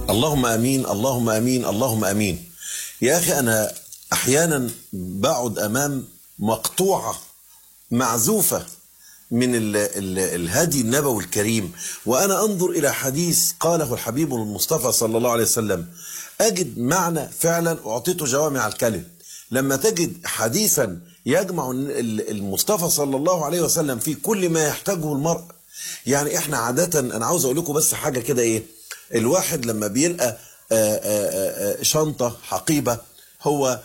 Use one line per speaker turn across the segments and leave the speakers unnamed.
اللهم امين اللهم امين اللهم امين يا اخي انا احيانا بقعد امام مقطوعه معزوفه من ال ال الهدي النبوي الكريم وانا انظر الى حديث قاله الحبيب المصطفى صلى الله عليه وسلم اجد معنى فعلا اعطيته جوامع الكلم لما تجد حديثا يجمع المصطفى صلى الله عليه وسلم في كل ما يحتاجه المرء يعني احنا عاده انا عاوز اقول لكم بس حاجه كده ايه الواحد لما بيلقى شنطه حقيبه هو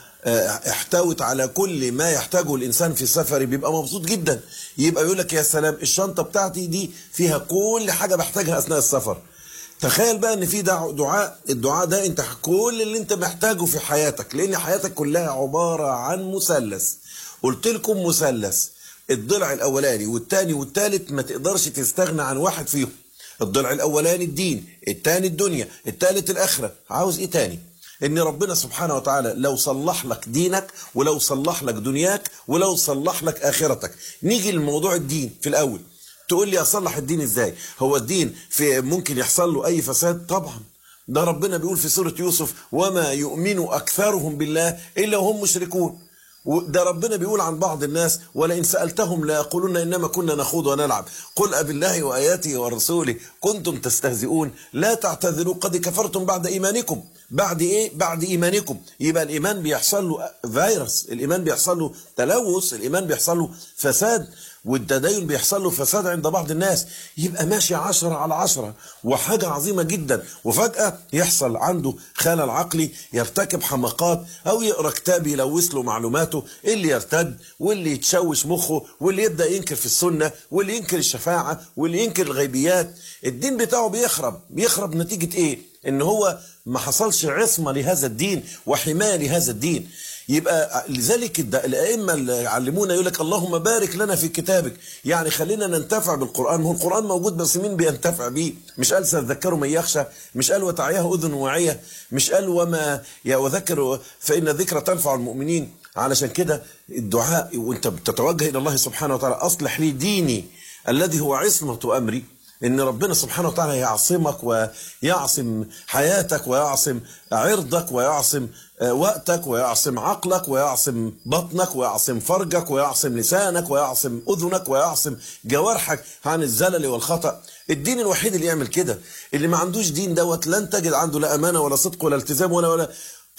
احتوت على كل ما يحتاجه الانسان في السفر بيبقى مبسوط جدا يبقى يقول لك يا سلام الشنطه بتاعتي دي فيها كل حاجه بحتاجها اثناء السفر تخيل بقى ان في دعاء الدعاء ده انت كل اللي انت محتاجه في حياتك لان حياتك كلها عباره عن مثلث قلت لكم مثلث الضلع الاولاني والثاني والثالث ما تقدرش تستغنى عن واحد فيهم الضلع الاولاني الدين الثاني الدنيا الثالث الاخره عاوز ايه تاني ان ربنا سبحانه وتعالى لو صلح لك دينك ولو صلح لك دنياك ولو صلح لك اخرتك نيجي لموضوع الدين في الاول تقول لي اصلح الدين ازاي هو الدين في ممكن يحصل له اي فساد طبعا ده ربنا بيقول في سورة يوسف وما يؤمن أكثرهم بالله إلا وهم مشركون ده ربنا بيقول عن بعض الناس ولئن سألتهم لا يقولون إنما كنا نخوض ونلعب قل أبالله وآياته ورسوله كنتم تستهزئون لا تعتذروا قد كفرتم بعد إيمانكم بعد إيه؟ بعد إيمانكم يبقى الإيمان بيحصل له فيروس الإيمان بيحصل له تلوث الإيمان بيحصل له فساد والتدين بيحصل له فساد عند بعض الناس يبقى ماشي عشرة على عشرة وحاجة عظيمة جدا وفجأة يحصل عنده خلل عقلي يرتكب حماقات أو يقرأ كتاب يلوث له معلوماته اللي يرتد واللي يتشوش مخه واللي يبدأ ينكر في السنة واللي ينكر الشفاعة واللي ينكر الغيبيات الدين بتاعه بيخرب بيخرب نتيجة إيه؟ إن هو ما حصلش عصمة لهذا الدين وحماية لهذا الدين يبقى لذلك الائمه اللي علمونا يقول لك اللهم بارك لنا في كتابك يعني خلينا ننتفع بالقران هو القران موجود بس مين بينتفع بيه مش قال سيذكر من يخشى مش قال وتعياه اذن واعيه مش قال وما يا وذكر فان الذكر تنفع المؤمنين علشان كده الدعاء وانت بتتوجه الى الله سبحانه وتعالى اصلح لي ديني الذي هو عصمه امري ان ربنا سبحانه وتعالى يعصمك ويعصم حياتك ويعصم عرضك ويعصم وقتك ويعصم عقلك ويعصم بطنك ويعصم فرجك ويعصم لسانك ويعصم اذنك ويعصم جوارحك عن الزلل والخطا الدين الوحيد اللي يعمل كده اللي ما عندوش دين دوت لن تجد عنده لا امانه ولا صدق ولا التزام ولا ولا